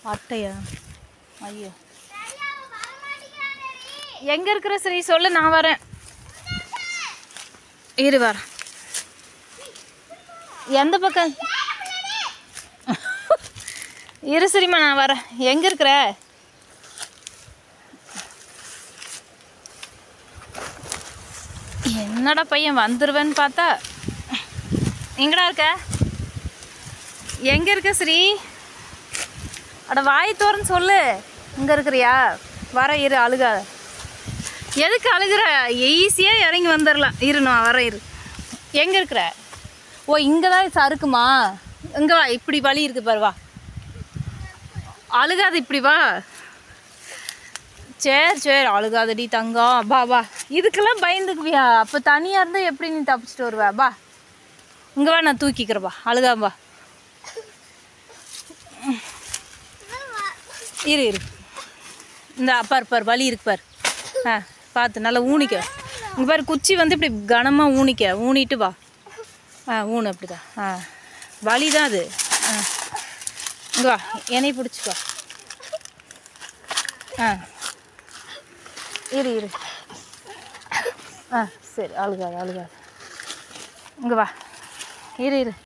அட்டையா ஐயோ எங்கே இருக்கிற ஸ்ரீ சொல்லு நான் வரேன் இரு வரேன் எந்த பக்கம் இரு சரிம்மா நான் வரேன் எங்கே இருக்கிற என்னடா பையன் வந்துருவேன்னு பார்த்தா எங்கடா இருக்க எங்கே இருக்க ஸ்ரீ அட வாய் தோறன்னு சொல்லு இங்கே இருக்கிறியா வர இரு அழுகாத எதுக்கு அழுகுற ஈஸியாக இறங்கி வந்துடலாம் இரு நான் வரேன் இரு எங்கே இருக்கிற ஓ இங்கே தான் சறுக்குமா இங்கே வா இப்படி வழி இருக்கு பாரு வா அழுகாது இப்படி வா சரி சரி அழுகாதடி தங்கம் வா வா இதுக்கெல்லாம் பயந்துக்குவியா அப்போ தனியாக இருந்தால் எப்படி நீ தப்பிச்சிட்டு வருவ வா இங்கே வா நான் தூக்கிக்கிறேன் வா அழுகாம வா இரு இரு இந்த பார் பார் வலி இருக்கு பார் ஆ பார்த்து நல்லா ஊனிக்க இங்கே பாரு குச்சி வந்து இப்படி கனமாக ஊனிக்க ஊனிட்டு வா ஆ ஊனு அப்படிதான் ஆ வலி தான் அது ஆ இங்கே வா என்னை பிடிச்சிக்கோ ஆ இரு இரு ஆ சரி அழுகாது அழுகாது இங்கே வா இரு இரு